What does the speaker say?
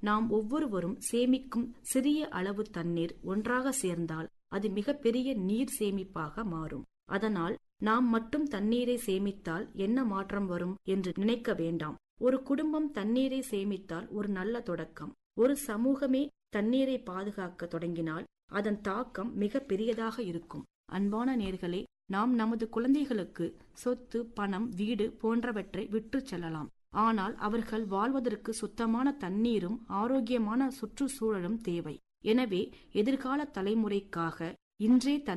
நாம் ஒவ்வொருவரும் சேமிக்கும் சிறிய அளவு தண்ணீர் ஒன்றாக சேர்ந்தால் அது மிகப்பெரிய நீர் சேமிப்பாக மாறும் அதனால் நாம் மட்டும் தண்ணீரை சேமித்தால் என்ன மாற்றம் வரும் என்று நினைக்க வேண்டாம் ஒரு குடும்பம் தண்ணீரை சேமித்தால் ஒரு நல்ல தொடக்கம் ஒரு சமூகமே தண்ணீரை பாதுகாக்க தொடங்கினால் அதன் தாக்கம் மிக பெரியதாக இருக்கும் அன்பான நேர்களே நாம் நமது குழந்தைகளுக்கு சொத்து பணம் வீடு போன்றவற்றை விட்டுச் செல்லலாம் ஆனால் அவர்கள் வாழ்வதற்கு சுத்தமான தண்ணீரும் ஆரோக்கியமான சுற்றுச்சூழலும் தேவை எனவே எதிர்கால தலைமுறைக்காக இன்றே தண்ணீர்